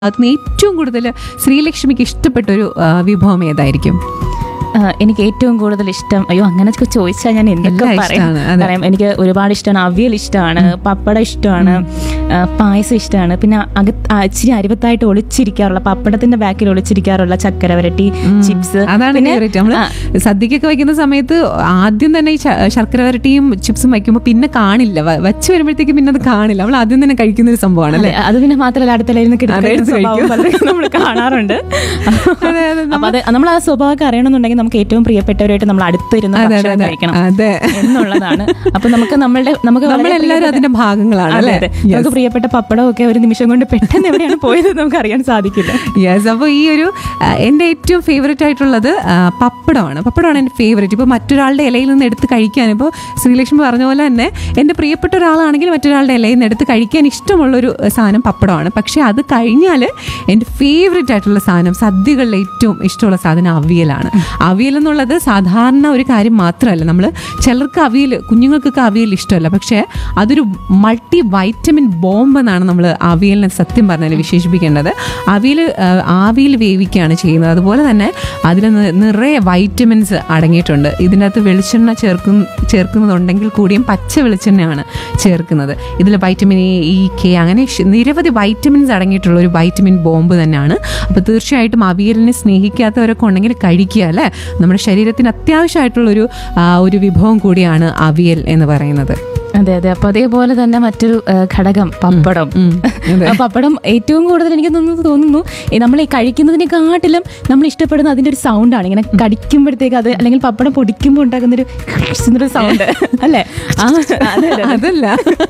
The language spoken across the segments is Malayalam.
അതിന് ഏറ്റവും കൂടുതൽ ശ്രീലക്ഷ്മിക്ക് ഇഷ്ടപ്പെട്ട ഒരു ആ, വിഭവം ഏതായിരിക്കും ആ, എനിക്ക് ഏറ്റവും കൂടുതൽ ഇഷ്ടം അയ്യോ അങ്ങനെ ചോദിച്ചാൽ ഞാൻ എന്തൊക്കെ എല്ലാം പറയും ഇഷ്ടാണ്, അതെ. പറയാം എനിക്ക് ഒരുപാട് ഇഷ്ടമാണ് അവിയൽ ഇഷ്ടമാണ് പപ്പടം ഇഷ്ടമാണ് ആ, പായസം ഇഷ്ടമാണ് പിന്നെ അകത്ത് ആ, ഇച്ചിരി അരിവത്തായിട്ട് ഒളിച്ചിരിക്കാറുള്ള പപ്പടത്തിന്റെ ബാക്കിൽ ഒളിച്ചിരിക്കാറുള്ള ചക്കര വരട്ടി ചിപ്സ് അതാണ് പിന്നെ ഫേവറേറ്റ് നമ്മള് ആ, സദ്യക്കൊക്കെ വയ്ക്കുന്ന സമയത്ത് ആദ്യം തന്നെ ഈ ശ- ശർക്കര വരട്ടിയും ചിപ്സും വയ്ക്കുമ്പോൾ പിന്നെ കാണില്ല വ- വച്ച് വരുമ്പോഴത്തേക്ക് പിന്നെ അത് കാണില്ല നമ്മൾ ആദ്യം തന്നെ കഴിക്കുന്ന ഒരു സംഭവമാണ് അല്ലേ അതെ, അത് പിന്നെ മാത്രമല്ല അടുത്തലായിരുന്നു അതെ, എടുത്ത് കഴിക്കും. നമ്മൾ കാണാറുണ്ട് അതെ, അതെ, അപ്പൊ അത് നമ്മൾ ആ സ്വഭാവമൊക്കെ അറിയണമെന്നുണ്ടെങ്കിൽ നമുക്ക് ഏറ്റവും പ്രിയപ്പെട്ടവരായിട്ട് നമ്മൾ അടുത്തിരുന്ന് അതെ, അതെ, ഭക്ഷണം അതെ. കഴിക്കണം അതെ. എന്നുള്ളതാണ് അപ്പൊ നമുക്ക് നമ്മളുടെ നമുക്ക് വളരെ നമ്മളെല്ലാവരും പ്രിയപ്പെട്ട- അതിന്റെ ഭാഗങ്ങളാണ് അതെ, അല്ലേ അതെ. നമുക്ക് പ്രിയപ്പെട്ട പപ്പടം ഒക്കെ ഒരു നിമിഷം കൊണ്ട് പെട്ടെന്ന് എവിടെയാണ് പോയത് എന്ന് നമുക്ക് അറിയാൻ സാധിക്കില്ല യെസ് അപ്പോൾ ഈ ഒരു ആ, എൻ്റെ ഏറ്റവും ഫേവറേറ്റ് ആയിട്ടുള്ളത് ആ, പപ്പടമാണ് പപ്പടമാണ് എൻ്റെ ഫേവറേറ്റ് ഇപ്പോൾ മറ്റൊരാളുടെ ഇലയിൽ നിന്ന് എടുത്ത് കഴിക്കാൻ ഇപ്പോൾ ശ്രീലക്ഷ്മി പറഞ്ഞ പോലെ തന്നെ എൻ്റെ പ്രിയപ്പെട്ട ഒരാളാണെങ്കിൽ മറ്റൊരാളുടെ ഇലയിൽ നിന്ന് എടുത്ത് കഴിക്കാൻ ഇഷ്ടമുള്ളൊരു സാധനം പപ്പടമാണ് പക്ഷേ അത് കഴിഞ്ഞാൽ എൻ്റെ ഫേവറേറ്റ് ആയിട്ടുള്ള സാധനം സദ്യകളിലെ ഏറ്റവും ഇഷ്ടമുള്ള സാധനം അവിയലാണ് അവിയൽ എന്നുള്ളത് സാധാരണ ഒരു കാര്യം മാത്രമല്ല നമ്മൾ ചിലർക്ക് അവിയൽ കുഞ്ഞുങ്ങൾക്കൊക്കെ അവിയൽ ഇഷ്ടമല്ല പക്ഷേ അതൊരു മൾട്ടി വൈറ്റമിൻ ബോംബ് എന്നാണ് നമ്മൾ അവിയലിനെ സത്യം പറഞ്ഞാൽ വിശേഷിപ്പിക്കേണ്ടത് അവിയൽ ആവിയിൽ വേവിക്കുകയാണ് ചെയ്യുന്നത് അതുപോലെ തന്നെ അതിൽ നി- നിറയെ വൈറ്റമിൻസ് അടങ്ങിയിട്ടുണ്ട് ഇതിൻ്റെ അകത്ത് വെളിച്ചെണ്ണ ചേർക്കും ചേർക്കുന്നതുണ്ടെങ്കിൽ കൂടിയും പച്ച വെളിച്ചെണ്ണയാണ് ചേർക്കുന്നത് ഇതിൽ വൈറ്റമിൻ എ ഇ കെ അങ്ങനെ ഷ്- നിരവധി വൈറ്റമിൻസ് അടങ്ങിയിട്ടുള്ള ഒരു വൈറ്റമിൻ ബോംബ് തന്നെയാണ് അപ്പോൾ തീർച്ചയായിട്ടും അവിയലിനെ സ്നേഹിക്കാത്തവരൊക്കെ ഉണ്ടെങ്കിൽ കഴിക്കുക അല്ലേ നമ്മുടെ ശരീരത്തിന് അത്യാവശ്യമായിട്ടുള്ളൊരു ആ, ഒരു വിഭവം കൂടിയാണ് അവിയൽ എന്ന് പറയുന്നത് അതെ അതെ അപ്പൊ അതേപോലെ തന്നെ മറ്റൊരു ആ, ഘടകം പപ്പടം ആ പപ്പടം ഏറ്റവും കൂടുതൽ എനിക്ക് തോന്നുന്നു തോന്നുന്നു ഈ നമ്മൾ ഈ കഴിക്കുന്നതിനെക്കാട്ടിലും നമ്മൾ ഇഷ്ടപ്പെടുന്ന അതിന്റെ ഒരു സൗണ്ടാണ് ഇങ്ങനെ കടിക്കുമ്പോഴത്തേക്ക് അത് അല്ലെങ്കിൽ പപ്പടം പൊടിക്കുമ്പോൾ ഉണ്ടാകുന്ന ഒരു എന്നൊരു സൗണ്ട് അല്ലേ ആ, അതെ, അതെ, അതെ. അതല്ല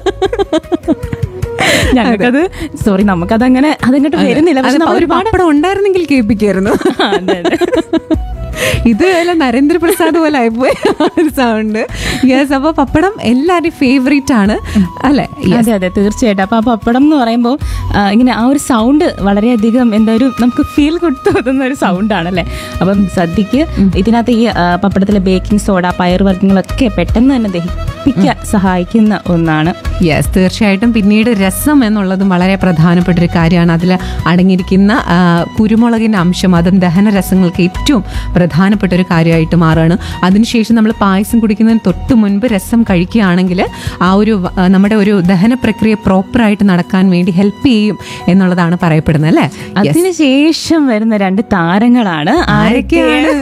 ഞങ്ങൾക്കത് സോറി നമുക്കത് അങ്ങനെ അതങ്ങോട്ട് വരുന്നില്ല പക്ഷെ അതിപ്പോ നമ്മൾ ഒരു ഒരുപാട് പപ്പടം ഉണ്ടായിരുന്നെങ്കിൽ കേൾപ്പിക്കായിരുന്നു അതെ, അതെ. ഇത് വല്ല നരേന്ദ്രപ്രസാദ് പോലെ ആയിപ്പോയി ആ ഒരു സൗണ്ട് യെസ് അപ്പോൾ പപ്പടം എല്ലാവരുടെയും ഫേവറേറ്റ് ആണ് അല്ലെ അതെ അതെ തീർച്ചയായിട്ടും അപ്പൊ ആ പപ്പടം എന്ന് പറയുമ്പോൾ ഇങ്ങനെ ആ ഒരു സൗണ്ട് വളരെയധികം എന്താ ഒരു നമുക്ക് ഫീൽ കൊടുത്തുന്ന ഒരു സൗണ്ടാണ് അല്ലേ അപ്പം സദ്യക്ക് ഇതിനകത്ത് ഈ ആ, പപ്പടത്തിലെ ബേക്കിംഗ് സോഡ പയറുവർഗ്ഗങ്ങളൊക്കെ പെട്ടെന്ന് തന്നെ ദഹിപ്പിക്കാൻ സഹായിക്കുന്ന ഒന്നാണ് യെസ് തീർച്ചയായിട്ടും പിന്നീട് രസം എന്നുള്ളതും വളരെ പ്രധാനപ്പെട്ട ഒരു കാര്യമാണ് അതിൽ അടങ്ങിയിരിക്കുന്ന ആ, കുരുമുളകിൻ്റെ അംശം അതും ദഹന രസങ്ങൾക്ക് ഏറ്റവും പ്രധാനപ്പെട്ട ഒരു കാര്യമായിട്ട് മാറുകയാണ് അതിനുശേഷം നമ്മൾ പായസം കുടിക്കുന്നതിന് തൊട്ട് മുൻപ് രസം കഴിക്കുകയാണെങ്കിൽ ആ ഒരു വ- ആ, നമ്മുടെ ഒരു ദഹന പ്രക്രിയ പ്രോപ്പറായിട്ട് നടക്കാൻ വേണ്ടി ഹെൽപ്പ് ചെയ്യും എന്നുള്ളതാണ് പറയപ്പെടുന്നത് അല്ലേ അതിനുശേഷം വരുന്ന രണ്ട് താരങ്ങളാണ് ആരൊക്കെയാണ്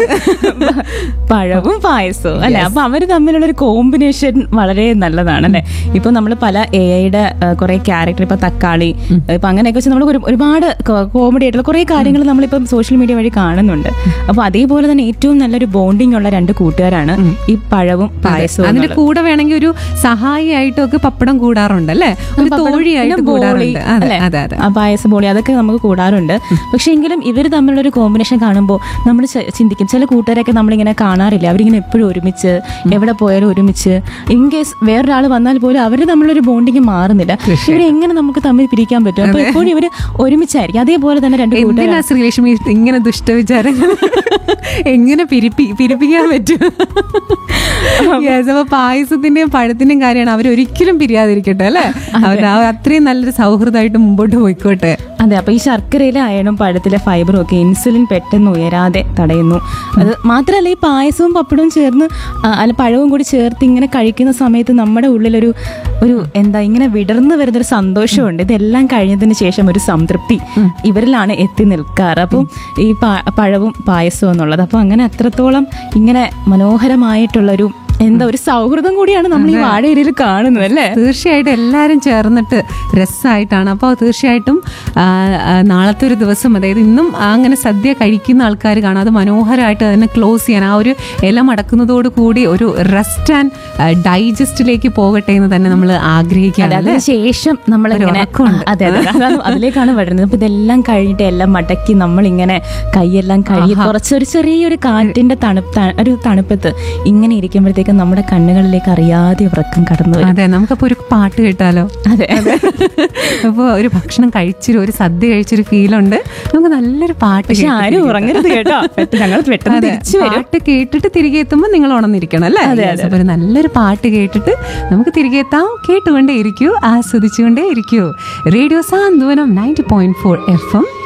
പഴവും പായസവും അല്ലെ അപ്പൊ അവര് തമ്മിലുള്ള ഒരു കോമ്പിനേഷൻ വളരെ നല്ലതാണ് അല്ലെ ഇപ്പൊ നമ്മൾ പല എ ഐയുടെ കുറെ ക്യാരക്ടർ ഇപ്പൊ തക്കാളി ഇപ്പൊ അങ്ങനെയൊക്കെ വെച്ച് നമ്മൾ ഒരുപാട് കോമഡി ആയിട്ടുള്ള കുറെ കാര്യങ്ങൾ നമ്മളിപ്പം സോഷ്യൽ മീഡിയ വഴി കാണുന്നുണ്ട് അപ്പൊ അതേപോലെ തന്നെ ഏറ്റവും നല്ലൊരു ബോണ്ടിങ് ഉള്ള രണ്ട് കൂട്ടുകാരാണ് ഈ പഴവും പായസവും അതിന്റെ എന്നുള്ളത്. കൂടെ വേണമെങ്കിൽ ഒരു സഹായിയായിട്ടൊക്കെ പപ്പടം കൂടാറുണ്ട് അല്ലേ ഒരു പപ്പടം, തോഴിയായിട്ട് പിന്നെ ബോളി, കൂടാറുണ്ട് അതെ അല്ലേ? അതെ അതെ ആ പായസം ബോളി അതൊക്കെ നമുക്ക് കൂടാറുണ്ട് പക്ഷെ എങ്കിലും ഇവർ തമ്മിലുള്ള ഒരു കോമ്പിനേഷൻ കാണുമ്പോൾ നമ്മൾ ചിന്തിക്കും ചില കൂട്ടുകാരൊക്കെ നമ്മളിങ്ങനെ കാണാറില്ല അവരിങ്ങനെ എപ്പോഴും ഒരുമിച്ച് എവിടെ പോയാലും ഒരുമിച്ച് ഇൻ കേസ് വേറൊരാൾ വന്നാൽ പോലും അവർ തമ്മിലൊരു ബോണ്ടിങ് മാറുന്നില്ല ഇവരെ എങ്ങനെ നമുക്ക് തമ്മിൽ പിരിക്കാൻ പറ്റും അപ്പൊ എപ്പോഴും ഇവര് ഒരുമിച്ചായിരിക്കും അതേപോലെ തന്നെ രണ്ട് കൂട്ടുകാർ എന്തിനാ ശ്രീലക്ഷ്മി ഇങ്ങനെ ദുഷ്ടവിചാരങ്ങൾ എങ്ങനെ പിരിപ്പി പിരിപ്പിക്കാൻ പറ്റും യെസ് അപ്പൊ പായസത്തിന്റെയും പഴത്തിന്റെയും കാര്യമാണ് അവർ ഒരിക്കലും പിരിയാതിരിക്കട്ടെ അല്ലെ അവർ ആ അത്രയും നല്ലൊരു സൗഹൃദമായിട്ട് മുമ്പോട്ട് പോയിക്കോട്ടെ അതെ അപ്പൊ ഈ ശർക്കരയിലെ അയണും പഴത്തിലെ ഫൈബറും ഒക്കെ ഇൻസുലിൻ പെട്ടെന്ന് ഉയരാതെ തടയുന്നു അത് മാത്രമല്ല ഈ പായസവും പപ്പടവും ചേർന്ന് ആ, അല്ല പഴവും കൂടി ചേർത്ത് ഇങ്ങനെ കഴിക്കുന്ന സമയത്ത് നമ്മുടെ ഉള്ളിലൊരു ഒരു എന്താ ഇങ്ങനെ വിടർന്നു വരുന്നൊരു സന്തോഷമുണ്ട് ഇതെല്ലാം കഴിഞ്ഞതിന് ശേഷം ഒരു സംതൃപ്തി ഇവരിലാണ് എത്തി നിൽക്കാറ് അപ്പം ഈ പ- പഴവും പായസവും എന്നുള്ളത് അപ്പൊ അങ്ങനെ അത്രത്തോളം ഇങ്ങനെ മനോഹരമായിട്ടുള്ളൊരു എന്താ ഒരു സൗഹൃദം കൂടിയാണ് നമ്മൾ ഈ വാഴയിലയിൽ കാണുന്നത് അല്ലേ തീർച്ചയായിട്ടും എല്ലാവരും ചേർന്നിട്ട് രസമായിട്ടാണ് അപ്പോൾ തീർച്ചയായിട്ടും ആ, ആ, നാളത്തെ ഒരു ദിവസം അതായത് ഇന്നും അങ്ങനെ സദ്യ കഴിക്കുന്ന ആൾക്കാർ കാണാം അത് മനോഹരമായിട്ട് അതിനെ ക്ലോസ് ചെയ്യാൻ ആ ഒരു ഇല മടക്കുന്നതോട് കൂടി ഒരു റെസ്റ്റ് ആൻഡ് ഡൈജസ്റ്റിലേക്ക് പോകട്ടെ എന്ന് തന്നെ നമ്മൾ ആഗ്രഹിക്കുകയാണ് അതെ, അതിന് ശേഷം നമ്മൾ ഒരു ഇങ്ങനെ ഉറക്കമുണ്ട്. അതെ അതെ അതാണ് അതിലേക്കാണ് വരുന്നത് അപ്പൊ ഇതെല്ലാം കഴിഞ്ഞിട്ട് എല്ലാം മടക്കി നമ്മൾ ഇങ്ങനെ കൈയെല്ലാം കഴുകി കുറച്ചൊരു ചെറിയൊരു കാറ്റിന്റെ തണുപ്പ് ത- ഒരു തണുപ്പത്ത് ഇങ്ങനെ ഇരിക്കുമ്പോഴത്തേക്കും നമ്മുടെ കണ്ണുകളിലേക്ക് അറിയാതെ ഉറക്കം കടന്നു വരും അതെ നമുക്കപ്പോൾ ഒരു പാട്ട് കേട്ടാലോ അതെ അപ്പോൾ ഒരു ഭക്ഷണം കഴിച്ചൊരു ഒരു സദ്യ കഴിച്ചൊരു ഫീലുണ്ട് നമുക്ക് നല്ലൊരു പാട്ട് പക്ഷെ കേട്ട് ആരും ഉറങ്ങരുത് കേട്ടോ പെട്ടെന്ന് ഞങ്ങൾ പെട്ടെന്ന് അതെ, തിരിച്ചു വരും പാട്ട് കേട്ടിട്ട് തിരികെ എത്തുമ്പോൾ നിങ്ങൾ ഉണർന്നിരിക്കണം അല്ലേ Yes, അപ്പൊ ഒരു നല്ലൊരു പാട്ട് കേട്ടിട്ട് നമുക്ക് തിരികെ എത്താം കേട്ടുകൊണ്ടേ ഇരിക്കൂ ആസ്വദിച്ചുകൊണ്ടേ ഇരിക്കൂ radio Santhwanam ninety point four F M